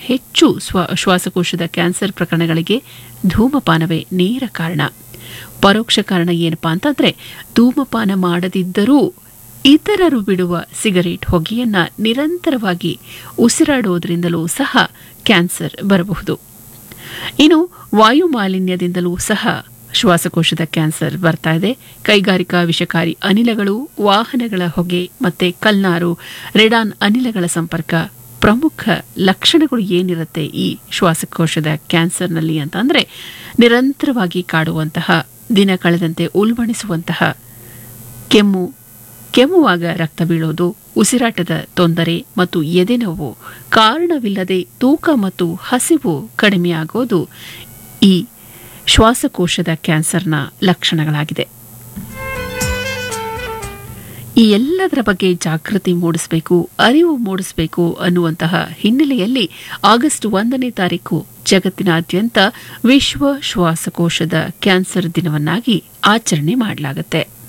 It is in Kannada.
ಹೆಚ್ಚು ಸ್ವ ಶ್ವಾಸಕೋಶದ ಕ್ಯಾನ್ಸರ್ ಪ್ರಕರಣಗಳಿಗೆ ಧೂಮಪಾನವೇ ನೇರ ಕಾರಣ ಪರೋಕ್ಷ ಕಾರಣ ಏನಪ್ಪಾ ಅಂತಂದ್ರೆ ಧೂಮಪಾನ ಮಾಡದಿದ್ದರೂ ಇತರರು ಬಿಡುವ ಸಿಗರೇಟ್ ಹೊಗೆಯನ್ನ ನಿರಂತರವಾಗಿ ಉಸಿರಾಡುವುದರಿಂದಲೂ ಸಹ ಕ್ಯಾನ್ಸರ್ ಬರಬಹುದು ಇನ್ನು ವಾಯು ಮಾಲಿನ್ಯದಿಂದಲೂ ಸಹ ಶ್ವಾಸಕೋಶದ ಕ್ಯಾನ್ಸರ್ ಬರ್ತಾ ಇದೆ ಕೈಗಾರಿಕಾ ವಿಷಕಾರಿ ಅನಿಲಗಳು ವಾಹನಗಳ ಹೊಗೆ ಮತ್ತೆ ಕಲ್ನಾರು ರೆಡಾನ್ ಅನಿಲಗಳ ಸಂಪರ್ಕ ಪ್ರಮುಖ ಲಕ್ಷಣಗಳು ಏನಿರುತ್ತೆ ಈ ಶ್ವಾಸಕೋಶದ ಕ್ಯಾನ್ಸರ್ನಲ್ಲಿ ಅಂತ ಅಂದ್ರೆ ನಿರಂತರವಾಗಿ ಕಾಡುವಂತಹ ದಿನ ಕಳೆದಂತೆ ಉಲ್ಬಣಿಸುವಂತಹ ಕೆಮ್ಮು ಕೆಮ್ಮುವಾಗ ರಕ್ತ ಬೀಳೋದು ಉಸಿರಾಟದ ತೊಂದರೆ ಮತ್ತು ಎದೆನೋವು ಕಾರಣವಿಲ್ಲದೆ ತೂಕ ಮತ್ತು ಹಸಿವು ಕಡಿಮೆಯಾಗೋದು ಈ ಶ್ವಾಸಕೋಶದ ಕ್ಯಾನ್ಸರ್ನ ಲಕ್ಷಣಗಳಾಗಿದೆ ಈ ಎಲ್ಲದರ ಬಗ್ಗೆ ಜಾಗೃತಿ ಮೂಡಿಸಬೇಕು ಅರಿವು ಮೂಡಿಸಬೇಕು ಅನ್ನುವಂತಹ ಹಿನ್ನೆಲೆಯಲ್ಲಿ ಆಗಸ್ಟ್ ಒಂದನೇ ತಾರೀಕು ಜಗತ್ತಿನಾದ್ಯಂತ ವಿಶ್ವ ಶ್ವಾಸಕೋಶದ ಕ್ಯಾನ್ಸರ್ ದಿನವನ್ನಾಗಿ ಆಚರಣೆ ಮಾಡಲಾಗುತ್ತೆ